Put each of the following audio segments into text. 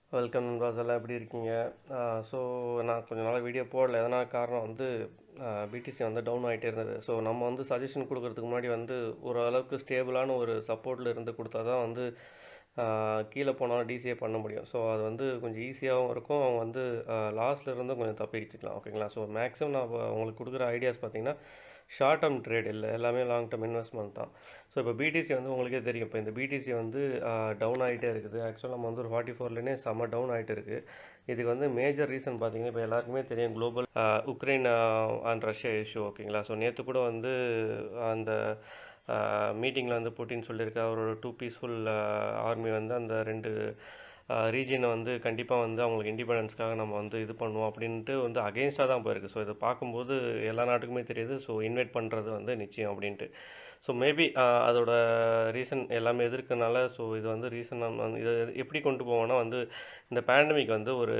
welcome நண்பாஸ் எல்லாம் எப்படி இருக்கீங்க ஸோ நான் கொஞ்ச நாளாக வீடியோ போடல எதனால் காரணம் வந்து பிடிசி வந்து டவுன் ஆகிட்டே இருந்தது ஸோ நம்ம வந்து சஜஷன் கொடுக்கறதுக்கு முன்னாடி வந்து ஓரளவுக்கு ஸ்டேபிளான ஒரு சப்போர்ட்டில் இருந்து கொடுத்தா தான் வந்து ஆஹ் கீழே போனாலும் டிசிஏ பண்ண முடியும் ஸோ அது வந்து கொஞ்சம் ஈஸியாகவும் இருக்கும் அவங்க வந்து லாஸ்ட்ல இருந்தும் கொஞ்சம் தப்பிச்சுக்கலாம் ஓகேங்களா ஸோ மேக்ஸிமம் நான் இப்ப உங்களுக்கு கொடுக்குற ஐடியாஸ் பார்த்தீங்கன்னா ஷார்ட் டேர்ம் ட்ரேட் இல்லை எல்லாமே லாங் டேர்ம் இன்வெஸ்ட்மெண்ட் தான் ஸோ இப்போ பிடிசி வந்து உங்களுக்கே தெரியும் இப்போ இந்த பிடிசி வந்து டவுன் ஆகிட்டே இருக்குது ஆக்சுவலாக நம்ம வந்து ஒரு ஃபார்ட்டி ஃபோர்லேனே செம்ம டவுன் ஆகிட்டு இருக்குது இதுக்கு வந்து மேஜர் ரீசன் பார்த்தீங்கன்னா இப்போ எல்லாருக்குமே தெரியும் global Ukraine and Russia issue ஓகேங்களா ஸோ நேற்று கூட வந்து அந்த மீட்டிங்கில் வந்து புட்டின் சொல்லியிருக்க அவரோட டூ பீஸ்ஃபுல் ஆர்மி வந்து அந்த ரெண்டு ரீஜனை வந்து கண்டிப்பாக வந்து அவங்களுக்கு இண்டிபெண்டன்ஸ்க்காக நம்ம வந்து இது பண்ணுவோம் அப்படின்ட்டு வந்து அகெயின்ஸ்டாக தான் போயிருக்கு ஸோ இதை பார்க்கும்போது எல்லா நாட்டுக்குமே தெரியுது ஸோ இன்வைட் பண்ணுறது வந்து நிச்சயம் அப்படின்ட்டு ஸோ மேபி அதோட ரீசன் எல்லாமே எதிர்க்கனால ஸோ இது வந்து ரீசன் இதை எப்படி கொண்டு போவோம்னா வந்து இந்த பேண்டமிக் வந்து ஒரு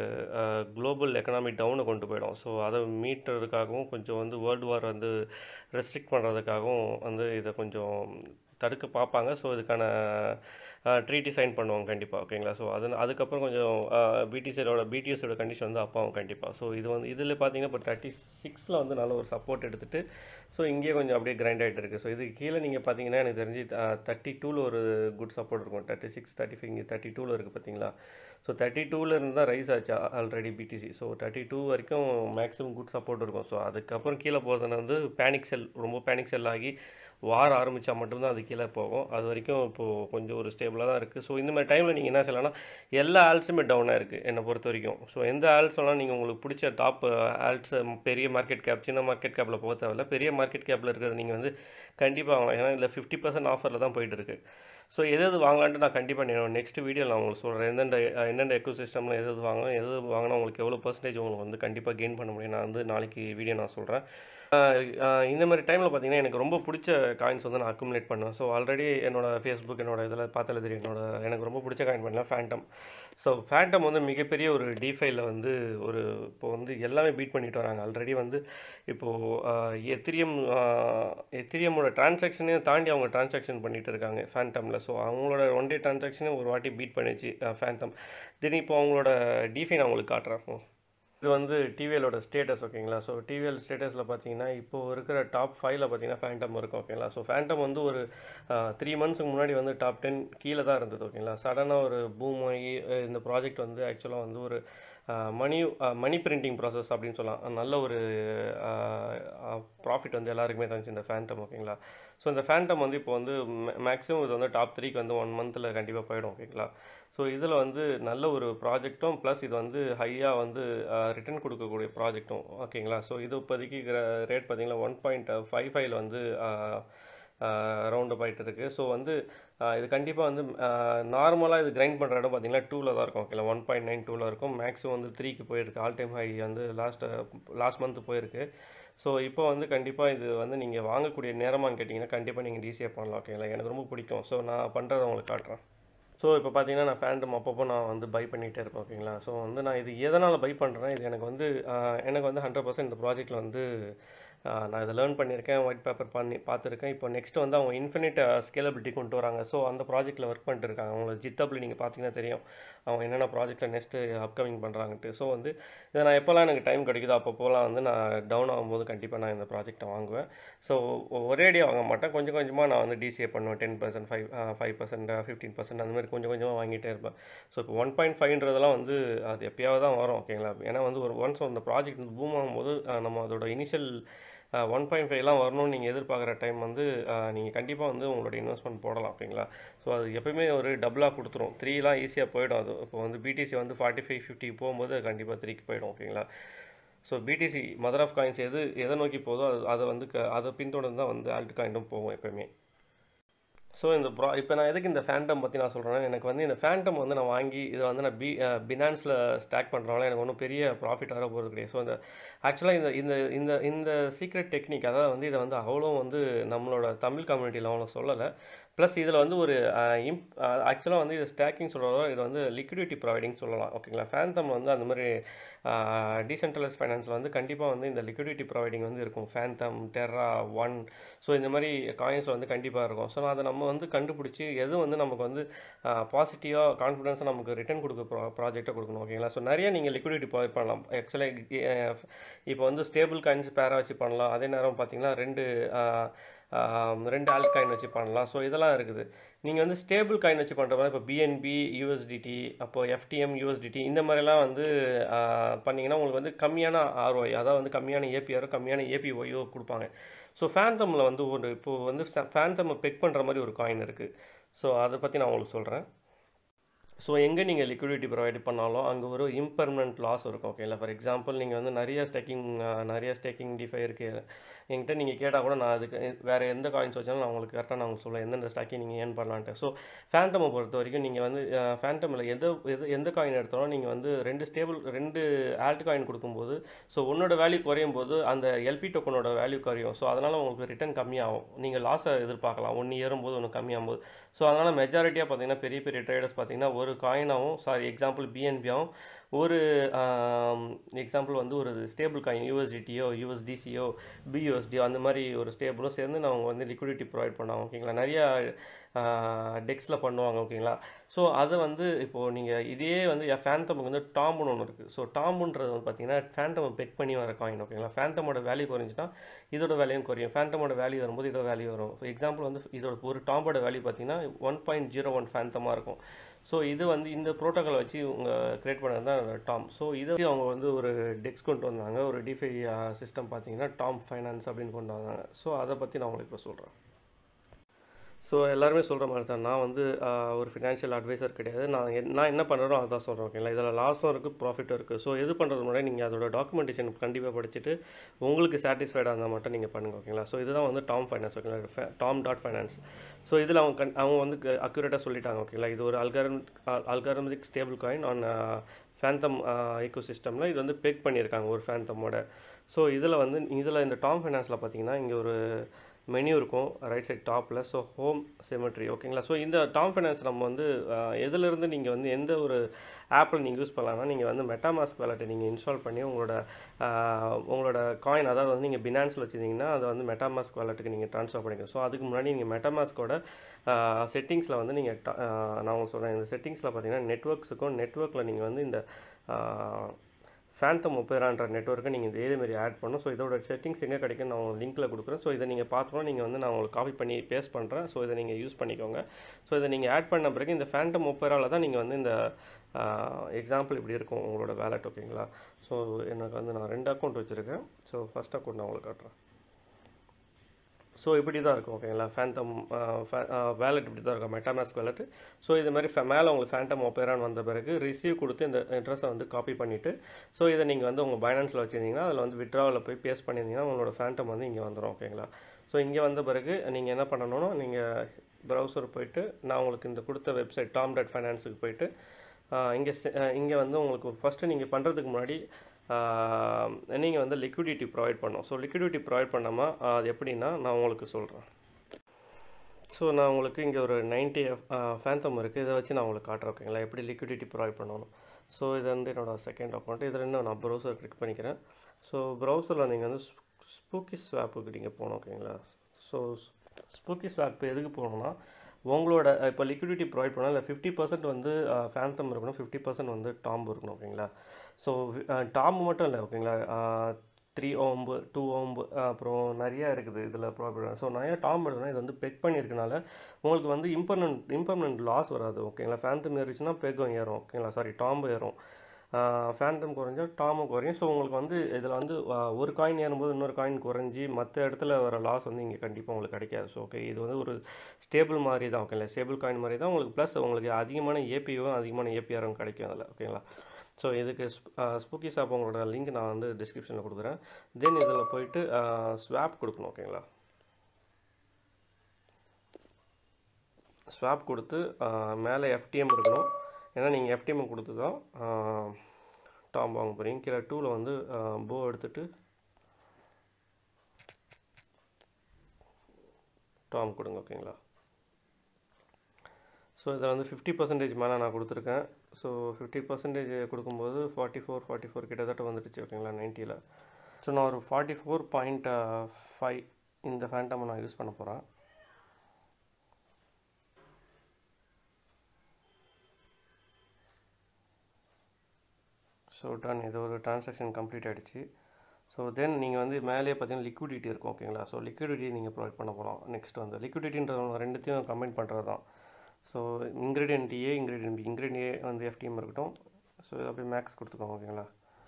குளோபல் எக்கனாமிக் டவுனை கொண்டு போயிடும் ஸோ அதை மீட்டுறதுக்காகவும் கொஞ்சம் வந்து வேர்ல்டு வார் வந்து ரெஸ்ட்ரிக்ட் பண்ணுறதுக்காகவும் வந்து இதை கொஞ்சம் தடுக்க பார்ப்பாங்க ஸோ இதுக்கான ட்ரீட்டி சைன் பண்ணுவாங்க கண்டிப்பாக ஓகேங்களா ஸோ அது அதுக்கப்புறம் கொஞ்சம் பிடிசியோட பிடிஎஸோட கண்டிஷன் வந்து அப்பாவும் கண்டிப்பாக ஸோ இது வந்து இதில் பார்த்தீங்கன்னா இப்போ தேர்ட்டி சிக்ஸில் வந்து நல்ல ஒரு சப்போர்ட் எடுத்துகிட்டு ஸோ இங்கேயே கொஞ்சம் அப்படியே கிரைண்ட் ஆகிட்டு இருக்குது ஸோ இதுக்கு கீழே நீங்கள் பார்த்தீங்கன்னா எனக்கு தெரிஞ்சு தேர்ட்டி டூவில் ஒரு குட் சப்போர்ட் இருக்கும் தேர்ட்டி சிக்ஸ் தேர்ட்டி ஃபைவ் இங்கே தேர்ட்டி டூவில் இருக்குது பார்த்தீங்களா ஸோ தேர்ட்டி டூவில் இருந்து தான் ரைஸ் ஆச்சு already BTC so thirty two வரைக்கும் மேக்ஸிமம் குட் சப்போர்ட் இருக்கும் ஸோ அதுக்கப்புறம் கீழே போகிறதுனா வந்து பேனிக் செல் ரொம்ப பேனிக் செல் ஆகி வார ஆரம்பித்தா மட்டும்தான் அது கீழே போகும் அது வரைக்கும் இப்போது கொஞ்சம் ஒரு ஸ்டேபிளாக தான் இருக்குது ஸோ இந்த மாதிரி டைமில் நீங்கள் என்ன செய்யலாம்னா எல்லா ஆல்ஸுமே டவுனாக இருக்குது என்னை பொறுத்த வரைக்கும் ஸோ எந்த ஆல்ஸ் வேணால் நீங்கள் உங்களுக்கு பிடிச்ச டாப் ஆல்ஸ் பெரிய மார்க்கெட் கேப் சின்ன மார்க்கெட் கேப்பில் போக தேவையில்ல பெரிய மார்க்கெட் கேப்பில் இருக்கிறது நீங்கள் வந்து கண்டிப்பாக வாங்கலாம் ஏன்னா இதில் ஃபிஃப்டி பர்சன்ட் ஆஃபரில் தான் போயிட்டு இருக்கு ஸோ எது எது வாங்கலான்ட்டு நான் கண்டிப்பாக நெக்ஸ்ட் வீடியோ நான் உங்களுக்கு சொல்கிறேன் எந்தெந்த எந்தெந்த எக்கோ சிஸ்டமில் எது எது வாங்கலாம் எது வாங்கினா உங்களுக்கு எவ்வளோ பர்சன்டேஜ் உங்களுக்கு வந்து கண்டிப்பாக கெயின் பண்ண முடியும் நான் வந்து நாளைக்கு வீடியோ நான் சொல்கிறேன் இந்த மாதிரி டைமில் பார்த்தீங்கன்னா எனக்கு ரொம்ப பிடிச்ச காயின்ஸ் வந்து நான் அக்குமுலேட் பண்ணுவேன் ஸோ ஆல்ரெடி என்னோடய ஃபேஸ்புக் என்னோட இதில் பார்த்தாலே தெரியும் என்னோட எனக்கு ரொம்ப பிடிச்ச காயின் பண்ணலாம் ஃபேண்டம் ஸோ ஃபேண்டம் வந்து மிகப்பெரிய ஒரு டிஃபைல வந்து ஒரு இப்போ வந்து எல்லாமே பீட் பண்ணிட்டு வராங்க ஆல்ரெடி வந்து இப்போது எத்திரியம் எத்திரியமோட டிரான்சாக்ஷனையும் தாண்டி அவங்க டிரான்சாக்ஷன் பண்ணிட்டு இருக்காங்க ஃபேண்டமில் ஸோ அவங்களோட ஒன் டே டிரான்சாக்ஷனே ஒரு வாட்டி பீட் பண்ணிச்சு ஃபேண்டம் திடீர் இப்போ அவங்களோட டிஃபை நான் உங்களுக்கு காட்டுறேன் இது வந்து டிவிஎலோட ஸ்டேட்டஸ் ஓகேங்களா ஸோ டிவிஎல் ஸ்டேட்டஸில் பார்த்தீங்கன்னா இப்போது இருக்கிற டாப் ஃபைவ்ல பார்த்தீங்கன்னா ஃபேண்டம் இருக்கும் ஓகேங்களா ஸோ ஃபேண்டம் வந்து ஒரு த்ரீ மந்த்ஸுக்கு முன்னாடி வந்து டாப் டென் கீழே தான் இருந்தது ஓகேங்களா சடனாக ஒரு பூம் ஆகி இந்த ப்ராஜெக்ட் வந்து ஆக்சுவலாக வந்து ஒரு மணி மணி பிரிண்டிங் ப்ராசஸ் அப்படின்னு சொல்லலாம் நல்ல ஒரு ப்ராஃபிட் வந்து எல்லாருக்குமே தந்துச்சு இந்த ஃபேண்டம் ஓகேங்களா ஸோ இந்த ஃபேண்டம் வந்து இப்போ வந்து மேக்ஸிமம் இது வந்து டாப் த்ரீக்கு வந்து ஒன் மந்தில் கண்டிப்பாக போயிடும் ஓகேங்களா ஸோ இதில் வந்து நல்ல ஒரு ப்ராஜெக்ட்டும் ப்ளஸ் இது வந்து ஹையாக வந்து ரிட்டர்ன் கொடுக்கக்கூடிய ப்ராஜெக்ட்டும் ஓகேங்களா ஸோ இது இப்போதைக்கு ரேட் பார்த்தீங்கன்னா ஒன் பாயிண்ட் ஃபைவ் ஃபைவ்ல வந்து ரவுண்ட் அப் ஆகிட்டு இருக்குது ஸோ வந்து இது கண்டிப்பாக வந்து நார்மலாக இது கிரைண்ட் பண்ணுற இடம் பார்த்தீங்கன்னா டூவில் தான் இருக்கும் ஓகேங்களா ஒன் பாயிண்ட் நைன் டூவில் இருக்கும் மேக்ஸிமம் வந்து த்ரீக்கு போயிருக்கு ஆல் டைம் ஹை வந்து லாஸ்ட் லாஸ்ட் மந்த் போயிருக்கு ஸோ இப்போ வந்து கண்டிப்பாக இது வந்து நீங்கள் வாங்கக்கூடிய நேரமான்னு கேட்டிங்கன்னா கண்டிப்பாக நீங்கள் டிசிஏ பண்ணலாம் ஓகேங்களா எனக்கு ரொம்ப பிடிக்கும் ஸோ நான் பண்ணுறதை உங்களுக்கு காட்டுறேன் ஸோ இப்போ பார்த்தீங்கன்னா நான் ஃபேண்டம் அப்பப்போ நான் வந்து பை பண்ணிகிட்டே இருப்பேன் ஓகேங்களா ஸோ வந்து நான் இது எதனால் பை பண்ணுறேன் இது எனக்கு வந்து எனக்கு வந்து ஹண்ட்ரட் பர்சன்ட் இந்த ப்ராஜெக்ட்டில் வந்து நான் இதை லேர்ன் பண்ணியிருக்கேன் ஒயிட் பேப்பர் பண்ணி பார்த்துருக்கேன் இப்போ நெக்ஸ்ட் வந்து அவங்க இன்ஃபினிட் ஸ்கேலபிலிட்டி கொண்டு வராங்க ஸோ அந்த ப்ராஜெக்ட்டில் ஒர்க் பண்ணிட்டு இருக்காங்க அவங்கள ஜித்தப்பில் நீங்கள் பார்த்தீங்கன்னா தெரியும் அவங்க என்னென்ன ப்ராஜெக்ட்டில் நெக்ஸ்ட்டு அப்கமிங் பண்ணுறாங்கன்ட்டு ஸோ வந்து இதை நான் எப்போல்லாம் எனக்கு டைம் கிடைக்குதோ அப்பப்போலாம் வந்து நான் டவுன் ஆகும்போது கண்டிப்பாக நான் இந்த ப்ராஜெக்ட்டை வாங்குவேன் ஸோ ஒரேடியாக வாங்க மாட்டேன் கொஞ்சம் கொஞ்சமாக நான் வந்து டிசிஏ பண்ணுவேன் ten percent five five percent fifteen percent அந்த மாதிரி கொஞ்சம் கொஞ்சமாக வாங்கிட்டே இருப்பேன் ஸோ இப்போ ஒன் பாயிண்ட் ஃபைவ்ன்றதெல்லாம் வந்து அது எப்பயாவது தான் வரும் ஓகேங்களா ஏன்னா வந்து ஒரு ஒன்ஸ் அந்த ப்ராஜெக்ட் வந்து பூம் ஆகும்போது நம்ம அதோட இனிஷியல் ஒன் பாயிண்ட் ஃபைவ்லாம் வரணும்னு நீங்கள் எதிர்பார்க்குற டைம் வந்து நீங்கள் கண்டிப்பாக வந்து உங்களோட இன்வெஸ்ட்மெண்ட் போடலாம் ஓகேங்களா ஸோ அது எப்பயுமே ஒரு டபுளாக கொடுத்துரும் த்ரீலாம் ஈஸியாக போயிடும் அது இப்போ வந்து பிடிசி வந்து ஃபார்ட்டி ஃபைவ் ஃபிஃப்டி போகும்போது கண்டிப்பாக த்ரீக்கு போயிடும் ஓகேங்களா so BTC mother of coins எது எதை நோக்கி போதோ அது அதை வந்து க அதை பின்தொடர்ந்து தான் வந்து ஆல்ட் காயின்டும் போகும் எப்பயுமே ஸோ இந்த ப்ரா இப்போ நான் எதுக்கு இந்த ஃபேண்டம் பற்றி நான் சொல்கிறேன்னா எனக்கு வந்து இந்த ஃபேண்டம் வந்து நான் வாங்கி இதை வந்து நான் பி பினான்ஸில் ஸ்டாக் பண்ணுறனால எனக்கு ஒன்றும் பெரிய ப்ராஃபிட் வர போகிறது கிடையாது ஸோ இந்த ஆக்சுவலாக இந்த இந்த இந்த இந்த சீக்ரெட் டெக்னிக் அதாவது வந்து இதை வந்து அவ்வளோ வந்து நம்மளோட தமிழ் கம்யூனிட்டியில் அவ்வளோ சொல்லலை ப்ளஸ் இதில் வந்து ஒரு இம் ஆக்சுவலாக வந்து இது ஸ்டாக்கிங் சொல்கிறதோ இது வந்து லிக்விடிட்டி ப்ரொவைடிங் சொல்லலாம் ஓகேங்களா ஃபேந்தம் வந்து அந்த மாதிரி டீசென்ட்ரலைஸ் ஃபைனான்ஸில் வந்து கண்டிப்பாக வந்து இந்த லிக்விடிட்டி ப்ரொவைடிங் வந்து இருக்கும் ஃபேந்தம் டெர்ரா ஒன் ஸோ இந்த மாதிரி காயின்ஸில் வந்து கண்டிப்பாக இருக்கும் ஸோ அதை நம்ம வந்து கண்டுபிடிச்சி எது வந்து நமக்கு வந்து பாசிட்டிவாக கான்ஃபிடன்ஸாக நமக்கு ரிட்டர்ன் கொடுக்க ப்ரா ப்ராஜெக்டாக கொடுக்கணும் ஓகேங்களா ஸோ நிறைய நீங்கள் லிக்விடிட்டி ப்ரொவைட் பண்ணலாம் ஆக்சுவலாக இப்போ வந்து ஸ்டேபிள் காயின்ஸ் பேராக வச்சு பண்ணலாம் அதே நேரம் பார்த்தீங்கன்னா ரெண்டு ரெண்டு ஆல்ட் காயின் வச்சு பண்ணலாம் ஸோ இதெல்லாம் இருக்குது நீங்கள் வந்து ஸ்டேபிள் காயின் வச்சு பண்ணுற மாதிரி இப்போ பிஎன்பி யூஎஸ்டிடி அப்போ எஃப்டிஎம் யூஎஸ்டிடி இந்த மாதிரிலாம் வந்து பண்ணிங்கன்னா உங்களுக்கு வந்து கம்மியான ஆர்ஒய் அதாவது வந்து கம்மியான ஏபிஆரோ கம்மியான ஏபிஒய்யோ கொடுப்பாங்க ஸோ ஃபேந்தமில் வந்து ஒரு இப்போது வந்து ஃபேந்தமை பெக் பண்ணுற மாதிரி ஒரு காயின் இருக்குது ஸோ அதை பற்றி நான் உங்களுக்கு சொல்கிறேன் ஸோ எங்கே நீங்கள் லிக்விடிட்டி ப்ரொவைட் பண்ணாலும் அங்கே ஒரு இம்பர்மனண்ட் லாஸ் இருக்கும் ஓகேங்களா ஃபார் எக்ஸாம்பிள் நீங்கள் வந்து நிறைய ஸ்டேக்கிங் நிறைய ஸ்டேக்கிங் டிஃபை இருக்குது என்கிட்ட நீங்கள் கேட்டால் கூட நான் அதுக்கு வேறு எந்த காயின்ஸ் வச்சாலும் நான் உங்களுக்கு கரெக்டாக நான் உங்களுக்கு சொல்லுவேன் எந்தெந்த ஸ்டாக்கிங் நீங்கள் ஏன் பண்ணலான்ட்டு ஸோ ஃபேண்டமை பொறுத்த வரைக்கும் நீங்கள் வந்து ஃபேண்டமில் எந்த எது எந்த காயின் எடுத்தாலும் நீங்கள் வந்து ரெண்டு ஸ்டேபிள் ரெண்டு ஆல்ட் காயின் கொடுக்கும்போது ஸோ உன்னோட வேல்யூ குறையும் போது அந்த எல்பி டோக்கனோட வேல்யூ குறையும் ஸோ அதனால் உங்களுக்கு ரிட்டர்ன் கம்மியாகும் நீங்கள் லாஸை எதிர்பார்க்கலாம் ஒன்று ஏறும்போது ஒன்று கம்மியாகும் போது ஸோ அதனால் மெஜாரிட்டியாக பார்த்தீங்கன்னா பெரிய பெரிய ட்ரேடர்ஸ் பார்த்தீங்கன்னா ஒரு காயினாகவும் சாரி எக்ஸாம்பிள் பிஎன்பியாகவும் ஒரு எக்ஸாம்பிள் வந்து ஒரு ஸ்டேபிள் காயின் யூஎஸ்டிடியோ யூஎஸ்டிசியோ பியூஎஸ்டியோ அந்த மாதிரி ஒரு ஸ்டேபிளும் சேர்ந்து நான் அவங்க வந்து லிக்விடிட்டி ப்ரொவைட் பண்ணாங்க ஓகேங்களா நிறையா டெக்ஸில் பண்ணுவாங்க ஓகேங்களா ஸோ அதை வந்து இப்போது நீங்கள் இதே வந்து ஃபேந்தமுக்கு வந்து டாம்புன்னு ஒன்று இருக்குது ஸோ டாம்புன்றது வந்து பார்த்தீங்கன்னா ஃபேண்டமை பெக் பண்ணி வர காயின் ஓகேங்களா ஃபேண்டமோட வேல்யூ குறைஞ்சினா இதோட வேல்யூயும் குறையும் ஃபேண்டமோட வேல்யூ வரும்போது இதோட வேல்யூ வரும் ஃபார் எக்ஸாம்பிள் வந்து இதோட ஒரு டாம்போட வேல்யூ பார்த்தீங்கன்னா ஒன் பாயிண்ட் ஜீரோ ஒன் ஃபேந்தமாக இருக்கும் ஸோ இது வந்து இந்த ப்ரோட்டோக்கால் வச்சு இவங்க க்ரியேட் பண்ணது தான் டாம் ஸோ இதை வச்சு அவங்க வந்து ஒரு டெக்ஸ் கொண்டு வந்தாங்க ஒரு டிஃபை சிஸ்டம் பார்த்தீங்கன்னா டாம் ஃபைனான்ஸ் அப்படின்னு கொண்டு வந்தாங்க ஸோ அதை பற்றி நான் உங்களுக்கு இப்போ சொல்கிறேன் ஸோ எல்லாருமே சொல்கிற மாதிரி தான் நான் வந்து ஒரு ஃபினான்ஷியல் அட்வைசர் கிடையாது நான் நான் என்ன பண்ணுறோம் அதான் சொல்கிறேன் ஓகேங்களா இதில் லாஸும் இருக்குது ப்ராஃபிட்டும் இருக்குது ஸோ எது பண்ணுறது முன்னாடி நீங்கள் அதோட டாக்குமெண்டேஷன் கண்டிப்பாக படிச்சுட்டு உங்களுக்கு சாட்டிஸ்ஃபைடாக இருந்தால் மட்டும் நீங்கள் பண்ணுங்கள் ஓகேங்களா ஸோ இதுதான் வந்து டாம் ஃபைனான்ஸ் ஓகேங்களா டாம் டாட் ஃபைனான்ஸ் ஸோ இதில் அவங்க கண் அவங்க வந்து அக்யூரேட்டாக சொல்லிட்டாங்க ஓகேங்களா இது ஒரு algorithm algorithmic stable coin on Fantom eco சிஸ்டமில் இது வந்து பெக் பண்ணியிருக்காங்க ஒரு ஃபேந்தமோட ஸோ இதில் வந்து இதில் இந்த டாம் ஃபைனான்ஸில் பார்த்தீங்கன்னா இங்கே ஒரு மெனு இருக்கும் ரைட் சைட் டாப்பில் ஸோ ஹோம் செமெட்ரி ஓகேங்களா ஸோ இந்த டாம் ஃபைனான்ஸ் நம்ம வந்து எதுலேருந்து நீங்கள் வந்து எந்த ஒரு ஆப்பில் நீங்கள் யூஸ் பண்ணலாம்னா நீங்கள் வந்து மெட்டாமாஸ்க் வேலட்டை நீங்கள் இன்ஸ்டால் பண்ணி உங்களோட உங்களோட காயின் அதாவது வந்து நீங்கள் பினான்ஸில் வச்சுருந்தீங்கன்னா அதை வந்து மெட்டாமாஸ்க் வேலட்டுக்கு நீங்கள் ட்ரான்ஸ்ஃபர் பண்ணிக்கணும் ஸோ அதுக்கு முன்னாடி நீங்கள் மெட்டாமாஸ்கோட செட்டிங்ஸில் வந்து நீங்கள் நான் உங்களுக்கு சொல்கிறேன் இந்த செட்டிங்ஸில் பார்த்தீங்கன்னா நெட்ஒர்க்ஸுக்கும் நெட்ஒர்க்கில் நீங்கள் வந்து இந்த ஃபேந்தம் ஒப்பேரான்ற நெட்ஒர்க்கை நீங்கள் இதே மாதிரி ஆட் பண்ணணும் ஸோ இதோட செட்டிங்ஸ் எங்கே கிடைக்கும் நான் உங்களுக்கு லிங்க்கில் கொடுக்குறேன் ஸோ இதை நீங்கள் பார்த்தோன்னா நீங்கள் வந்து நான் உங்களுக்கு காப்பி பண்ணி பேஸ்ட் பண்ணுறேன் ஸோ இதை நீங்கள் யூஸ் பண்ணிக்கோங்க ஸோ இதை நீங்கள் ஆட் பண்ண பிறகு இந்த ஃபேண்டம் ஒப்பேராவில் தான் நீங்கள் வந்து இந்த எக்ஸாம்பிள் இப்படி இருக்கும் உங்களோட வேலட் ஓகேங்களா ஸோ எனக்கு வந்து நான் ரெண்டு அக்கௌண்ட் வச்சுருக்கேன் ஸோ ஃபஸ்ட் அக்கௌண்ட் நான் உங்களுக்கு காட்டுறேன் ஸோ இப்படி தான் இருக்கும் ஓகேங்களா ஃபேண்டம் வேலட் இப்படி தான் இருக்கும் மெட்டாமாஸ்க் வேலட் ஸோ இது மாதிரி மேலே உங்களுக்கு ஃபேண்டம் ஒப்பேரான் வந்த பிறகு ரிசீவ் கொடுத்து இந்த அட்ரஸை வந்து காப்பி பண்ணிவிட்டு ஸோ இதை நீங்கள் வந்து உங்கள் பைனான்ஸில் வச்சுருந்தீங்கன்னா அதில் வந்து விட்ராவில் போய் பேஸ்ட் பண்ணியிருந்தீங்கன்னா உங்களோட ஃபேண்டம் வந்து இங்கே வந்துடும் ஓகேங்களா ஸோ இங்கே வந்த பிறகு நீங்கள் என்ன பண்ணணும்னா நீங்கள் ப்ரௌசர் போயிட்டு நான் உங்களுக்கு இந்த கொடுத்த வெப்சைட் டாம் டாட் ஃபைனான்ஸுக்கு போயிட்டு இங்கே இங்கே வந்து உங்களுக்கு ஃபஸ்ட்டு நீங்கள் பண்ணுறதுக்கு முன்னாடி நீங்கள் வந்து லிக்விடிட்டி ப்ரொவைட் பண்ணோம் ஸோ லிக்விடிட்டி ப்ரொவைட் பண்ணாமல் அது எப்படின்னா நான் உங்களுக்கு சொல்கிறேன் ஸோ நான் உங்களுக்கு இங்கே ஒரு நைன்ட்டி ஃபேந்தம் இருக்குது இதை வச்சு நான் உங்களுக்கு காட்டுறேன் ஓகேங்களா எப்படி லிக்விடிட்டி ப்ரொவைட் பண்ணணும் ஸோ இது வந்து என்னோடய செகண்ட் அக்கௌண்ட் இதில் இன்னும் நான் ப்ரௌசர் கிளிக் பண்ணிக்கிறேன் ஸோ ப்ரௌசரில் நீங்கள் வந்து ஸ்பூக்கி ஸ்வாப்புக்கு நீங்கள் போகணும் ஓகேங்களா ஸோ ஸ்பூக்கி ஸ்வாப் எதுக்கு போகணுன்னா உங்களோட இப்போ லிக்விடிட்டி ப்ரொவைட் பண்ணால் இல்லை ஃபிஃப்டி பர்சன்ட் வந்து ஃபேந்தம் இருக்கணும் ஃபிஃப்டி பர்சன்ட் வந்து டாம்பு இருக்கணும் ஓகேங்களா ஸோ டாம்பு மட்டும் இல்லை ஓகேங்களா த்ரீ ஓம்பு டூ ஓம்பு அப்புறம் நிறையா இருக்குது இதில் ப்ராப்ளம் ஸோ நிறையா டாம் எடுக்கணும் இது வந்து பெக் பண்ணியிருக்கனால உங்களுக்கு வந்து இம்பர்மனன்ட் இம்பர்மனன்ட் லாஸ் வராது ஓகேங்களா ஃபேந்தம் ஏறிச்சுன்னா பெக்கும் ஏறும் ஓகேங்களா சாரி டாம்பு ஏறும் ஃபேண்டம் குறைஞ்சா டாமும் குறையும் ஸோ உங்களுக்கு வந்து இதில் வந்து ஒரு காயின் ஏறும்போது இன்னொரு காயின் குறைஞ்சி மற்ற இடத்துல வர லாஸ் வந்து இங்கே கண்டிப்பாக உங்களுக்கு கிடைக்காது ஸோ ஓகே இது வந்து ஒரு ஸ்டேபிள் மாதிரி தான் ஓகேங்களா ஸ்டேபிள் காயின் மாதிரி தான் உங்களுக்கு ப்ளஸ் உங்களுக்கு அதிகமான ஏபியும் அதிகமான ஏபிஆரும் கிடைக்கும் அதில் ஓகேங்களா ஸோ இதுக்கு ஸ்பூக்கி ஷாப் உங்களோட லிங்க் நான் வந்து டிஸ்கிரிப்ஷனில் கொடுக்குறேன் தென் இதில் போயிட்டு ஸ்வாப் கொடுக்கணும் ஓகேங்களா ஸ்வாப் கொடுத்து மேலே எஃப்டிஎம் இருக்கணும் ஏன்னா நீங்கள் எஃப்டிஎம் கொடுத்து தான் டாம் வாங்க போகிறீங்க கீழே டூவில் வந்து போ எடுத்துகிட்டு டாம் கொடுங்க ஓகேங்களா ஸோ இதில் வந்து ஃபிஃப்டி பர்சன்டேஜ் மேலே நான் கொடுத்துருக்கேன் ஸோ ஃபிஃப்டி பர்சன்டேஜ் கொடுக்கும்போது ஃபார்ட்டி ஃபோர் ஃபார்ட்டி ஃபோர் கிட்டத்தட்ட வந்துடுச்சு ஓகேங்களா நைன்ட்டியில் ஸோ நான் ஒரு ஃபார்ட்டி ஃபோர் பாயிண்ட் ஃபைவ் இந்த ஃபேண்டம் நான் யூஸ் பண்ண போகிறேன் ஸோ டன் இது ஒரு டிரான்சாக்ஷன் கம்ப்ளீட் ஆகிடுச்சு ஸோ தென் நீங்கள் வந்து மேலேயே பார்த்தீங்கன்னா லிக்விடிட்டி இருக்கும் ஓகேங்களா ஸோ லிக்விடிட்டி நீங்கள் ப்ரொவைட் பண்ண போகிறோம் நெக்ஸ்ட் வந்து லிக்விடிட்டின்றது ரெண்டுத்தையும் கம்பைன் பண்ணுறது தான் so ingredient A ingredient B ingredient A வந்து எஃப்டிஎம் இருக்கட்டும் ஸோ இது அப்படியே மேக்ஸ் கொடுத்துக்கோங்க ஓகேங்களா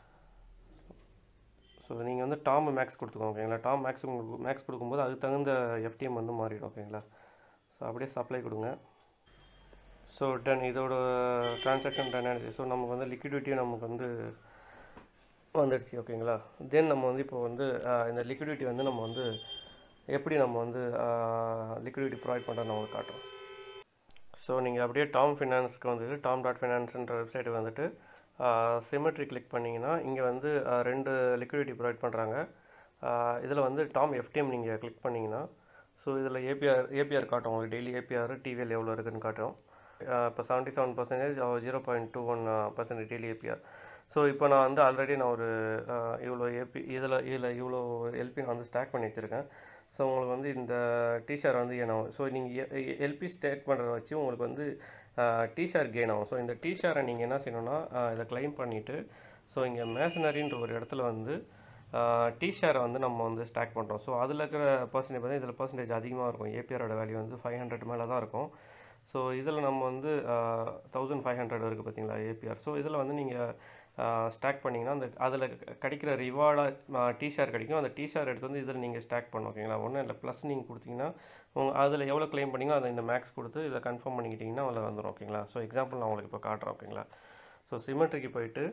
ஸோ நீங்கள் வந்து டாம் மேக்ஸ் கொடுத்துக்கோங்க ஓகேங்களா டாம் மேக்ஸ் உங்களுக்கு மேக்ஸ் கொடுக்கும்போது அதுக்கு தகுந்த எஃப்டிஎம் வந்து மாறிடும் ஓகேங்களா ஸோ அப்படியே சப்ளை கொடுங்க ஸோ டன் இதோட ட்ரான்சாக்ஷன் டன் ஆயிடுச்சு ஸோ நமக்கு வந்து லிக்விடிட்டியும் நமக்கு வந்து வந்துடுச்சு ஓகேங்களா தென் நம்ம வந்து இப்போ வந்து இந்த லிக்விடிட்டி வந்து நம்ம வந்து எப்படி நம்ம வந்து லிக்விடிட்டி ப்ரொவைட் பண்ணுறோம் நான் உங்களுக்கு காட்டுறோம் ஸோ நீங்கள் அப்படியே டாம் ஃபினான்ஸ்க்கு வந்துட்டு டாம் டாட் ஃபினான்ஸ்ன்ற வெப்சைட்டுக்கு வந்துட்டு சிமெட்ரி கிளிக் பண்ணிங்கன்னா இங்கே வந்து ரெண்டு லிக்விடிட்டி ப்ரொவைட் பண்ணுறாங்க இதில் வந்து டாம் எஃப்டிஎம் நீங்கள் கிளிக் பண்ணிங்கன்னா ஸோ இதில் ஏபிஆர் ஏபிஆர் காட்டும் உங்களுக்கு டெய்லி ஏபிஆர் டிவிஎல் எவ்வளோ இருக்குதுன்னு காட்டும் இப்போ seventy seven percentage zero point two one percentage daily APR so இப்போ நான் வந்து ஆல்ரெடி நான் ஒரு இவ்வளோ ஏபி இதில் இதில் இவ்வளோ எல்பி நான் வந்து ஸ்டாக் பண்ணி வச்சுருக்கேன் ஸோ உங்களுக்கு வந்து இந்த டிஷார் வந்து ஏன் ஆகும் ஸோ நீங்கள் எல்பி ஸ்டேக் பண்ணுறத வச்சு உங்களுக்கு வந்து டிஷார் கெயின் ஆகும் ஸோ இந்த டிஷாரை நீங்கள் என்ன செய்யணும்னா இதை கிளைம் பண்ணிவிட்டு ஸோ இங்கே மேசனரின்ற ஒரு இடத்துல வந்து டிஷாரை வந்து நம்ம வந்து ஸ்டாக் பண்ணுறோம் ஸோ அதில் இருக்கிற பர்சன்டேஜ் வந்து இதில் பர்சன்டேஜ் அதிகமாக இருக்கும் ஏபிஆரோட வேல்யூ வந்து ஃபைவ் ஹண்ட்ரட் மேலே தான் இருக்கும் ஸோ இதில் நம்ம வந்து தௌசண்ட் ஃபைவ் ஹண்ட்ரட் இருக்குது பார்த்தீங்களா ஏபிஆர் ஸோ இதில் வந்து நீங்கள் ஸ்டாக் பண்ணிங்கன்னா அந்த அதில் கிடைக்கிற ரிவார்டாக டிஷார் கிடைக்கும் அந்த டிஷார் எடுத்து வந்து இதில் நீங்கள் ஸ்டாக் பண்ணணும் ஓகேங்களா ஒன்றும் இல்லை ப்ளஸ் நீங்கள் கொடுத்தீங்கன்னா உங்கள் அதில் எவ்வளோ க்ளைம் பண்ணிங்களோ அதை இந்த மேக்ஸ் கொடுத்து இதை கன்ஃபார்ம் பண்ணிக்கிட்டிங்கன்னா அதில் வந்துடும் ஓகேங்களா ஸோ எக்ஸாம்பிள் நான் உங்களுக்கு இப்போ காட்டுறேன் ஓகேங்களா ஸோ சிமெட்ரிக்கு போயிட்டு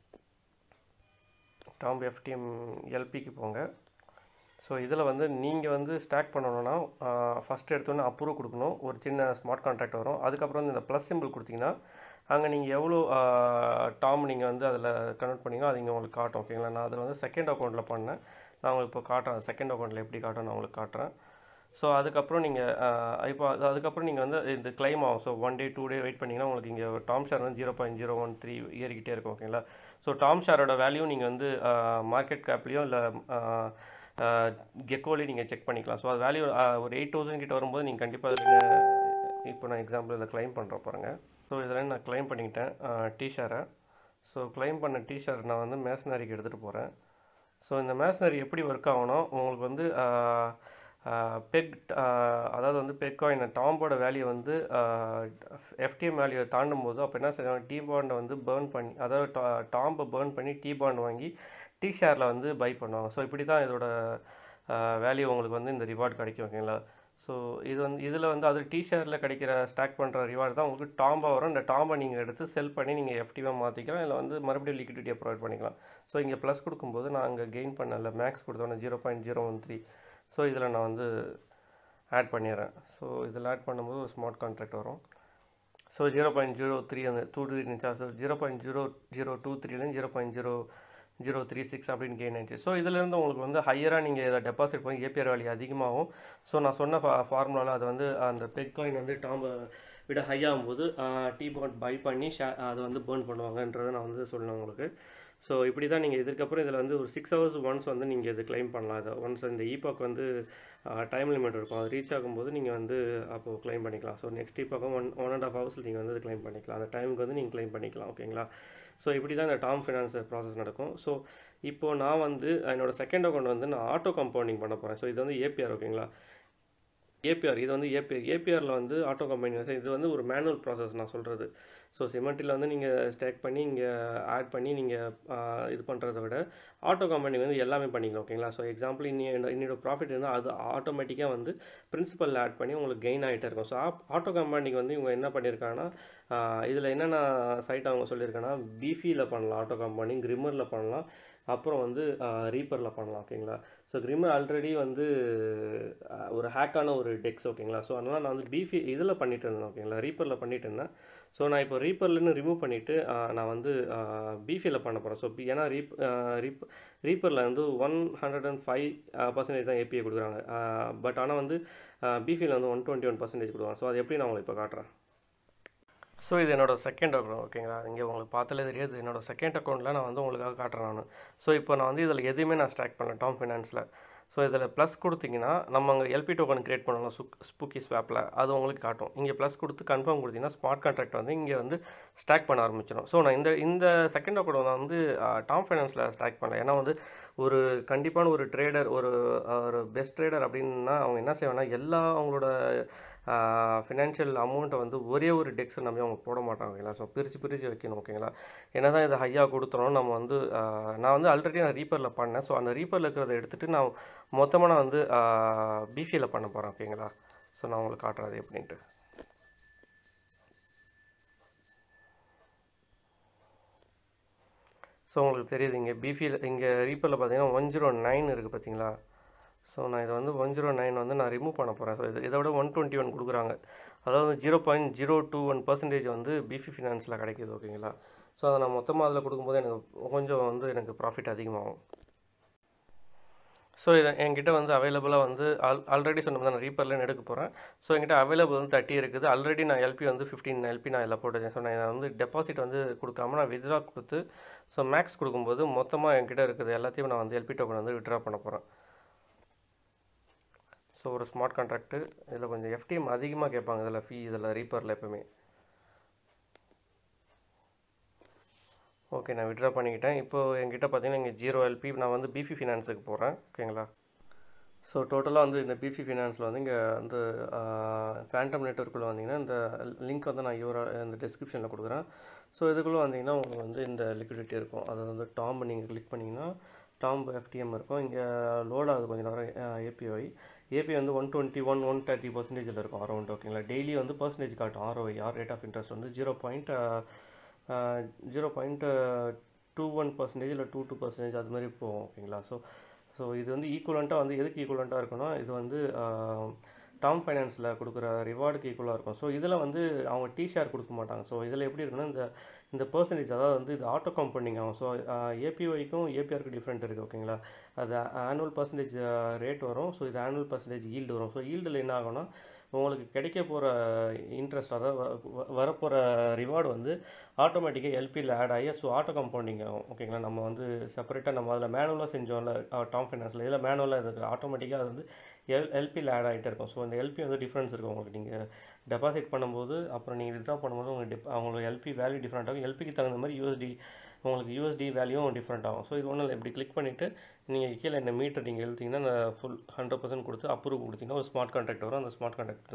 டாம் எஃப்டிஎம் எல்பிக்கு போங்க ஸோ இதில் வந்து நீங்கள் வந்து ஸ்டாக் பண்ணணுன்னா ஃபஸ்ட் எடுத்தோன்னே அப்ரூவ் கொடுக்கணும் ஒரு சின்ன ஸ்மார்ட் கான்ட்ராக்ட் வரும் அதுக்கப்புறம் வந்து இந்த ப்ளஸ் சிம்பிள் கொடுத்தீங்கன்னா அங்கே நீங்கள் எவ்வளோ டாம் நீங்கள் வந்து அதில் கன்வெர்ட் பண்ணிங்களோ அது இங்கே உங்களுக்கு காட்டும் ஓகேங்களா நான் அதில் வந்து செகண்ட் அக்கௌண்ட்டில் பண்ணேன் நான் உங்களுக்கு இப்போ காட்டுறேன் செகண்ட் அக்கௌண்ட்டில் எப்படி காட்டும் நான் உங்களுக்கு காட்டுறேன் ஸோ அதுக்கப்புறம் நீங்கள் இப்போ அதுக்கப்புறம் நீங்கள் வந்து இந்த கிளைம் ஆகும் so one day two day wait பண்ணிங்கன்னா உங்களுக்கு இங்கே டாம் ஷேர் வந்து zero point zero one three ஏறிக்கிட்டே இருக்கும் ஓகேங்களா ஸோ டாம் ஷேரோட வேல்யூ நீங்கள் வந்து மார்க்கெட் கேப்லேயும் இல்லை கெக்கோலையும் நீங்கள் செக் பண்ணிக்கலாம் ஸோ அது வேல்யூ ஒரு எயிட் தௌசண்ட் கிட்ட வரும்போது நீங்கள் கண்டிப்பாக அதில் இப்போ நான் எக்ஸாம்பிள் இதில் கிளைம் பண்ணுற பாருங்க ஸோ இதில் நான் கிளைம் பண்ணிக்கிட்டேன் டிஷாரை ஸோ கிளைம் பண்ண டிஷார் நான் வந்து மேசனரிக்கு எடுத்துகிட்டு போகிறேன் ஸோ இந்த மேசனரி எப்படி ஒர்க் ஆகணும் உங்களுக்கு வந்து பெக் அதாவது வந்து பெக் காயின் டாம்போட வேல்யூ வந்து எஃப்டிஎம் வேல்யூவை தாண்டும் போது அப்போ என்ன செய்வாங்க டீ பாண்டை வந்து பேர்ன் பண்ணி அதாவது டா டாம்பை பேர்ன் பண்ணி டீ பாண்ட் வாங்கி டீ ஷேரில் வந்து பை பண்ணுவாங்க ஸோ இப்படி தான் இதோட வேல்யூ உங்களுக்கு வந்து இந்த ரிவார்ட் கிடைக்கும் ஓகேங்களா ஸோ இது வந்து இதில் வந்து அது டீ ஷேரில் கிடைக்கிற ஸ்டாக் பண்ணுற ரிவார்டு தான் உங்களுக்கு டாம்பாக வரும் இந்த டாம்பை நீங்கள் எடுத்து செல் பண்ணி நீங்கள் எஃப்டிவாக மாற்றிக்கலாம் இல்லை வந்து மறுபடியும் லிக்விடிட்டியை ப்ரொவைட் பண்ணிக்கலாம் ஸோ இங்கே ப்ளஸ் கொடுக்கும்போது நான் அங்கே கெயின் பண்ணல மேக்ஸ் கொடுத்தோன்னே zero point zero one three so இதில் நான் வந்து ஆட் பண்ணிடுறேன் ஸோ இதில் ஆட் பண்ணும்போது ஒரு ஸ்மார்ட் கான்ட்ராக்ட் வரும் so zero point zero three அந்த டூ த்ரீ இருந்துச்சா so zero point zero zero two த்ரீலேருந்து zero point zero zero three six அப்படின்னு கெயின் ஆச்சு ஸோ இதுலேருந்து உங்களுக்கு வந்து ஹையராக நீங்கள் இதை டெபாசிட் பண்ணி ஏபிஆர் வேல்யூ அதிகமாகும் ஸோ நான் சொன்ன ஃபா ஃபார்முலாவில் அது வந்து அந்த பெக் காயின் வந்து டாம்பை விட ஹை ஆகும்போது டீ பாண்ட் பை பண்ணி ஷே அதை வந்து பேர்ன் பண்ணுவாங்கன்றதை நான் வந்து சொன்னேன் உங்களுக்கு ஸோ இப்படி தான் நீங்கள் இதுக்கப்புறம் இதில் வந்து ஒரு சிக்ஸ் ஹவர்ஸ் ஒன்ஸ் வந்து நீங்கள் இது கிளைம் பண்ணலாம் அதை ஒன்ஸ் இந்த ஈபாக் வந்து டைம் லிமிட் இருக்கும் அது ரீச் ஆகும்போது நீங்கள் வந்து அப்போது கிளைம் பண்ணிக்கலாம் ஸோ நெக்ஸ்ட் ஈபாக்கம் ஒன் ஒன் அண்ட் ஆஃப் ஹவர்ஸில் நீங்கள் வந்து கிளைம் பண்ணிக்கலாம் அந்த டைமுக்கு வந்து நீங்கள் கிளைம் பண்ணிக்கலாம் ஓகேங்களா ஸோ இப்படி தான் இந்த டாம் ஃபினான்ஸ் ப்ராசஸ் நடக்கும் ஸோ இப்போது நான் வந்து என்னோடய செகண்ட் அக்கௌண்ட் வந்து நான் ஆட்டோ கம்பவுண்டிங் பண்ண போகிறேன் ஸோ இது வந்து ஏபிஆர் ஓகேங்களா ஏபிஆர் இது வந்து ஏபிஆர் ஏபிஆரில் வந்து ஆட்டோ கம்பெனி இது வந்து ஒரு மேனுவல் ப்ராசஸ் நான் சொல்கிறது ஸோ சிமெண்ட்டில் வந்து நீங்கள் ஸ்டேக் பண்ணி இங்கே ஆட் பண்ணி நீங்கள் இது பண்ணுறத விட ஆட்டோ கம்பெனி வந்து எல்லாமே பண்ணிக்கலாம் ஓகேங்களா ஸோ எக்ஸாம்பிள் இன்னி இன்னோட ப்ராஃபிட் இருந்தால் அது ஆட்டோமேட்டிக்காக வந்து பிரின்சிபல் ஆட் பண்ணி உங்களுக்கு கெயின் ஆகிட்டே இருக்கும் ஸோ ஆட்டோ கம்பெனிக்கு வந்து இவங்க என்ன பண்ணியிருக்காங்கன்னா இதில் என்னென்ன சைட் அவங்க சொல்லியிருக்காங்கன்னா பிஃபியில் பண்ணலாம் ஆட்டோ கம்பெனி கிரிம்மரில் பண்ணலாம் அப்புறம் வந்து ரீப்பரில் பண்ணலாம் ஓகேங்களா ஸோ கிரிம்மர் ஆல்ரெடி வந்து ஒரு ஹேக்கான ஒரு டெக்ஸ் ஓகேங்களா ஸோ அதனால் நான் வந்து பிஃபி இதில் பண்ணிட்டு இருந்தேன் ஓகேங்களா ரீப்பரில் பண்ணிட்டு இருந்தேன் ஸோ நான் இப்போ ரீப்பர்லேருந்து ரிமூவ் பண்ணிவிட்டு நான் வந்து பிஃபியில் பண்ண போகிறேன் ஸோ ஏன்னா ரீப் ரீப் ரீப்பரில் வந்து one hundred and five percentage தான் ஏபிஐ கொடுக்குறாங்க பட் ஆனால் வந்து பிஃபியில் வந்து ஒன் டுவெண்ட்டி ஒன் பர்சன்டேஜ் கொடுக்குறாங்க ஸோ அது எப்படி நான் உங்களுக்கு இப்போ காட்டுறேன் ஸோ இது என்னோட செகண்ட் அக்கௌண்ட் ஓகேங்களா இங்கே உங்களுக்கு பார்த்தாலே தெரியாது என்னோட செகண்ட் அக்கௌண்ட்டில் நான் வந்து உங்களுக்காக காட்டுறேன் நான் ஸோ இப்போ நான் வந்து இதில் எதுவுமே நான் ஸ்டாக் பண்ணல டாம் ஃபினான்ஸில் ஸோ இதில் ப்ளஸ் கொடுத்தீங்கன்னா நம்ம அங்கே எல்பி டோக்கன் கிரியேட் பண்ணலாம் சுக் ஸ்பூக்கி ஸ்வாப்பில் அது உங்களுக்கு காட்டும் இங்கே ப்ளஸ் கொடுத்து கன்ஃபார்ம் கொடுத்தீங்கன்னா ஸ்மார்ட் கான்ட்ராக்ட் வந்து இங்கே வந்து ஸ்டாக் பண்ண ஆரம்பிச்சிடும் ஸோ நான் இந்த இந்த செகண்ட் அக்கௌண்ட் நான் வந்து டாம் ஃபைனான்ஸில் ஸ்டாக் பண்ணல ஏன்னா வந்து ஒரு கண்டிப்பான ஒரு ட்ரேடர் ஒரு ஒரு பெஸ்ட் ட்ரேடர் அப்படின்னா அவங்க என்ன செய்வாங்கன்னா எல்லா அவங்களோட ஃபினான்ஷியல் அமௌண்ட்டை வந்து ஒரே ஒரு டெக்ஸை நம்பி அவங்க போட மாட்டாங்க ஓகேங்களா ஸோ பிரித்து பிரித்து வைக்கணும் ஓகேங்களா என்ன தான் இதை ஹையாக கொடுத்தோம் நம்ம வந்து நான் வந்து ஆல்ரெடி நான் ரீப்பரில் பண்ணேன் ஸோ அந்த ரீப்பரில் இருக்கிறத எடுத்துகிட்டு நான் மொத்தமாக நான் வந்து பிஃபியில் பண்ண போகிறேன் ஓகேங்களா ஸோ நான் உங்களுக்கு காட்டுறது எப்படின்ட்டு ஸோ உங்களுக்கு தெரியுது இங்கே பிஃபியில் இங்கே ரீப்பரில் பார்த்தீங்கன்னா ஒன் ஜீரோ நைன் இருக்குது பார்த்தீங்களா ஸோ நான் இதை வந்து ஒன் ஜீரோ நைன் வந்து நான் ரிமூவ் பண்ண போகிறேன் ஸோ இது இதை விட ஒன் டுவெண்ட்டி ஒன் கொடுக்குறாங்க அதாவது zero point zero two one percentage வந்து பிஃபி ஃபினான்ஸில் கிடைக்கிது ஓகேங்களா ஸோ அதை நான் மொத்தமாக அதில் கொடுக்கும்போது எனக்கு கொஞ்சம் வந்து எனக்கு ப்ராஃபிட் அதிகமாகும் ஸோ இதை என்கிட்ட வந்து அவைலபிளாக வந்து ஆல் ஆல்ரெடி சொன்ன மாதிரி நான் ரீப்பர்லேன்னு எடுக்க போகிறேன் ஸோ என்கிட்ட அவைலபிள் வந்து தேர்ட்டி இருக்குது ஆல்ரெடி நான் எல்பி வந்து ஃபிஃப்டீன் எல்பி நான் இதில் போட்டுருக்கேன் ஸோ நான் வந்து டெபாசிட் வந்து கொடுக்காம நான் வித்ரா கொடுத்து ஸோ மேக்ஸ் கொடுக்கும்போது மொத்தமாக என்கிட்ட இருக்குது எல்லாத்தையும் நான் வந்து எல்பி டோக்கன் வந்து வித்ரா பண்ண போகிறேன் ஸோ ஒரு ஸ்மார்ட் கான்ட்ராக்ட்டு இதில் கொஞ்சம் எஃப்டிஎம் அதிகமாக கேட்பாங்க இதில் ஃபீ இதில் ரீப்பரில் எப்பவுமே ஓகே நான் விட்ரா பண்ணிக்கிட்டேன் இப்போது என்கிட்ட பார்த்தீங்கன்னா இங்கே ஜீரோ எல்பி நான் வந்து பிஃபி ஃபினான்ஸுக்கு போகிறேன் ஓகேங்களா ஸோ டோட்டலாக வந்து இந்த பிஃபி ஃபினான்ஸில் வந்து இங்கே வந்து ஃபேண்டம் நெட்ஒர்க்குள்ளே வந்தீங்கன்னா இந்த லிங்க் வந்து நான் யூரா இந்த டிஸ்கிரிப்ஷனில் கொடுக்குறேன் ஸோ இதுக்குள்ளே வந்தீங்கன்னா உங்களுக்கு வந்து இந்த லிக்விடிட்டி இருக்கும் அதை வந்து டாம் நீங்கள் கிளிக் பண்ணிங்கன்னா டாம் எஃப்டிஎம் இருக்கும் இங்கே லோட் ஆகுது கொஞ்சம் நேரம் ஏபிஐ ஏபி வந்து one twenty one one thirty பர்சன்டேஜில் இருக்கும் அரௌண்ட் ஓகேங்களா டெய்லி வந்து பர்சன்டேஜ் காட்டும் ROI R rate of interest வந்து zero point zero point two one percentage இல்லை டூ டூ பர்சன்டேஜ் அது மாதிரி போகும் ஓகேங்களா ஸோ ஸோ இது வந்து ஈக்குவலண்ட்டாக வந்து எதுக்கு ஈக்குவலண்ட்டாக இருக்குன்னா இது வந்து டாம் ஃபைனான்ஸில் கொடுக்குற ரிவார்டுக்கு ஈக்குவலாக இருக்கும் ஸோ இதில் வந்து அவங்க டி ஷேர் கொடுக்க மாட்டாங்க ஸோ இதில் எப்படி இருக்குன்னா இந்த இந்த பர்சன்டேஜ் அதாவது வந்து இது ஆட்டோ கம்பவுண்டிங் ஆகும் ஸோ ஏபிஒய்க்கும் ஏபிஆருக்கு டிஃப்ரெண்ட் இருக்குது ஓகேங்களா அது ஆனுவல் பர்சன்டேஜ் ரேட் வரும் ஸோ இது ஆனுவல் பர்சன்டேஜ் ஈல்டு வரும் ஸோ ஈல்டில் என்ன ஆகும்னா உங்களுக்கு கிடைக்க போகிற இன்ட்ரெஸ்ட் அதாவது வரப்போகிற ரிவார்டு வந்து ஆட்டோமேட்டிக்காக எல்பியில் ஆட் ஆகி ஸோ ஆட்டோ கம்பவுண்டிங் ஆகும் ஓகேங்களா நம்ம வந்து செப்பரேட்டாக நம்ம அதில் மேனுவலாக செஞ்சோம்ல டாம் ஃபைனான்ஸில் இதில் மேனுவலாக இருக்குது ஆட்டோமேட்டிக்காக அது வந்து எல் எல்பியில் ஆட் ஆகிட்டே இருக்கும் ஸோ அந்த எல்பி வந்து டிஃப்ரென்ஸ் இருக்கும் உங்களுக்கு நீங்கள் டெபாசிட் பண்ணும்போது அப்புறம் நீங்கள் வித்ட்ரா பண்ணும்போது உங்களுக்கு டிப் அவங்களுக்கு எல்பி வேல்யூ டிஃப்ரெண்ட் ஆகும் எல்பிக்கு தகுந்த மாதிரி யூஎஸ்டி உங்களுக்கு யூஎஸ்டி வேல்யூவும் டிஃப்ரெண்ட் ஆகும் ஸோ இது ஒன்றும் இல்லை இப்படி கிளிக் பண்ணிவிட்டு நீங்கள் கீழே இந்த மீட்டர் நீங்கள் எழுதிங்கன்னா ஃபுல் ஹண்ட்ரட் பர்சன்ட் கொடுத்து அப்ரூவ் கொடுத்தீங்கன்னா ஒரு ஸ்மார்ட் கான்ட்ராக்ட் வரும் அந்த ஸ்மார்ட் கான்ட்ராக்ட்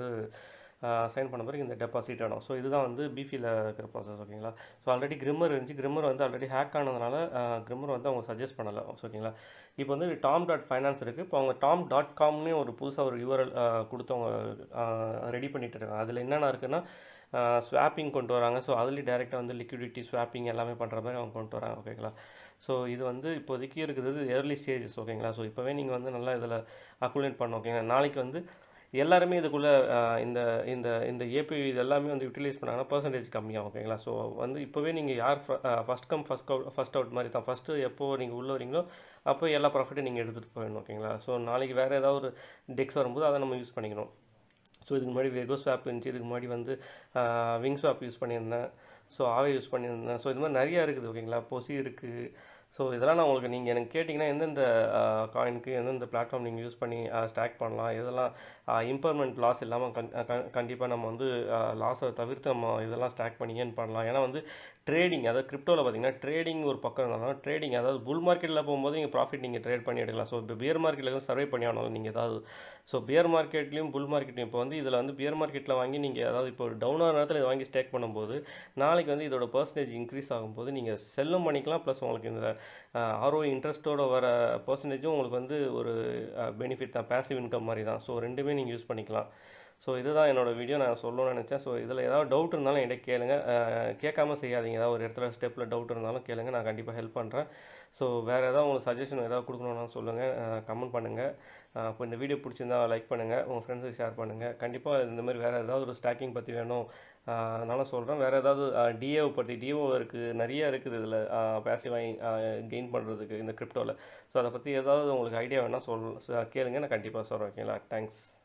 சைன் பண்ண பிறகு இந்த டெபாசிட் ஆகும் ஸோ இதுதான் வந்து பிஃபியில் இருக்கிற ப்ராசஸ் ஓகேங்களா ஸோ ஆல்ரெடி கிரிம்மர் இருந்துச்சு கிரிம்மர் வந்து ஆல்ரெடி ஹேக் ஆனதுனால கிரிம்மர் வந்து அவங்க சஜஸ்ட் பண்ணலை ஓகேங்களா இப்போ வந்து டாம் டாட் ஃபைனான்ஸ் இருக்குது இப்போ அவங்க டாம் டாட் காம்னே ஒரு புதுசாக ஒரு யூஆர்எல் கொடுத்து அவங்க ரெடி பண்ணிட்டு இருக்காங்க அதில் என்னென்ன இருக்குன்னா ஸ்வாப்பிங் கொண்டு வராங்க ஸோ அதுலேயும் டேரெக்டாக வந்து லிக்விடிட்டி ஸ்வாப்பிங் எல்லாமே பண்ணுற மாதிரி அவங்க கொண்டு வராங்க ஓகேங்களா ஸோ இது வந்து இப்போதைக்கு இருக்குது ஏர்லி ஸ்டேஜஸ் ஓகேங்களா ஸோ இப்போவே நீங்கள் வந்து நல்லா இதில் அக்குலேட் பண்ண ஓகேங்களா நாளைக்கு வந்து எல்லாருமே இதுக்குள்ளே இந்த இந்த இந்த ஏபி இது எல்லாமே வந்து யூட்டிலைஸ் பண்ணாங்கன்னா பர்சன்டேஜ் கம்மியாகும் ஓகேங்களா ஸோ வந்து இப்போவே நீங்கள் யார் first come first out first out மாதிரி தான் ஃபஸ்ட்டு எப்போ நீங்கள் உள்ளே வரீங்களோ அப்போ எல்லா ப்ராஃபிட்டும் நீங்கள் எடுத்துகிட்டு போயிடணும் ஓகேங்களா ஸோ நாளைக்கு வேறு ஏதாவது ஒரு டெக்ஸ் வரும்போது அதை நம்ம யூஸ் பண்ணிக்கணும் ஸோ இதுக்கு முன்னாடி வெகோ ஸ்வாப் இருந்துச்சு இதுக்கு முன்னாடி வந்து விங் ஸ்வாப் யூஸ் பண்ணியிருந்தேன் ஸோ ஆவே யூஸ் பண்ணியிருந்தேன் ஸோ இது மாதிரி நிறையா இருக்குது ஓகேங்களா பொசி இருக்குது ஸோ இதெல்லாம் நான் உங்களுக்கு நீங்கள் எனக்கு கேட்டிங்கன்னா எந்தெந்த காயினுக்கு எந்தெந்த பிளாட்ஃபார்ம் நீங்கள் யூஸ் பண்ணி ஸ்டாக் பண்ணலாம் இதெல்லாம் இம்பர்மெண்ட் லாஸ் இல்லாமல் கண் கண்டிப்பாக நம்ம வந்து லாஸை தவிர்த்து நம்ம இதெல்லாம் ஸ்டாக் பண்ணி ஏன் பண்ணலாம் ஏன்னா வந்து ட்ரேடிங் அதாவது கிரிப்டோவில் பார்த்தீங்கன்னா ட்ரேடிங் ஒரு பக்கம் இருந்தாலும் ட்ரேடிங் அதாவது புல் மார்க்கெட்டில் போகும்போது நீங்கள் ப்ராஃபிட் நீங்கள் ட்ரேட் பண்ணி எடுக்கலாம் ஸோ இப்போ பியர் மார்க்கெட்டில் சர்வே பண்ணி ஆகணும் நீங்கள் ஏதாவது ஸோ பியர் மார்க்கெட்லையும் புல் மார்க்கெட்லையும் இப்போ வந்து இதில் வந்து பியர் மார்க்கெட்டில் வாங்கி நீங்கள் அதாவது இப்போ டவுன் ஆகிற நேரத்தில் இதை வாங்கி ஸ்டேக் பண்ணும்போது நாளைக்கு வந்து இதோட பர்சன்டேஜ் இன்க்ரீஸ் ஆகும்போது நீங்கள் செல்லும் பண்ணிக்கலாம் ப்ளஸ் உங்களுக்கு இந்த ஆர்ஓ இன்ட்ரெஸ்ட்டோட வர பர்சன்டேஜும் உங்களுக்கு வந்து ஒரு பெனிஃபிட் தான் பேசிவ் இன்கம் மாதிரி தான் ஸோ ரெண்டுமே நீங்கள் யூஸ் பண்ணிக்கலாம் ஸோ இதுதான் என்னோடய வீடியோ நான் சொல்லணும்னு நினச்சேன் ஸோ இதில் ஏதாவது டவுட் இருந்தாலும் என்கிட்ட கேளுங்க கேட்காம செய்யாதீங்க ஏதாவது ஒரு இடத்துல ஸ்டெப்பில் டவுட் இருந்தாலும் கேளுங்க நான் கண்டிப்பாக ஹெல்ப் பண்ணுறேன் ஸோ வேறு ஏதாவது உங்களுக்கு சஜஷன் ஏதாவது கொடுக்கணும்னா சொல்லுங்கள் கமெண்ட் பண்ணுங்கள் இப்போ இந்த வீடியோ பிடிச்சிருந்தா லைக் பண்ணுங்கள் உங்கள் ஃப்ரெண்ட்ஸுக்கு ஷேர் பண்ணுங்கள் கண்டிப்பாக இந்த மாதிரி வேறு ஏதாவது ஒரு ஸ்டாக்கிங் பற்றி வேணும் அதனால சொல்கிறேன் வேறு ஏதாவது டிஏவை பற்றி டிஓ இருக்குது நிறைய இருக்குது இதில் பேசிவ் வாங்கி கெயின் பண்ணுறதுக்கு இந்த கிரிப்டோவில் ஸோ அதை பற்றி ஏதாவது உங்களுக்கு ஐடியா வேணால் சொல் கேளுங்க நான் கண்டிப்பாக சொல்கிறேன் ஓகேங்களா தேங்க்ஸ்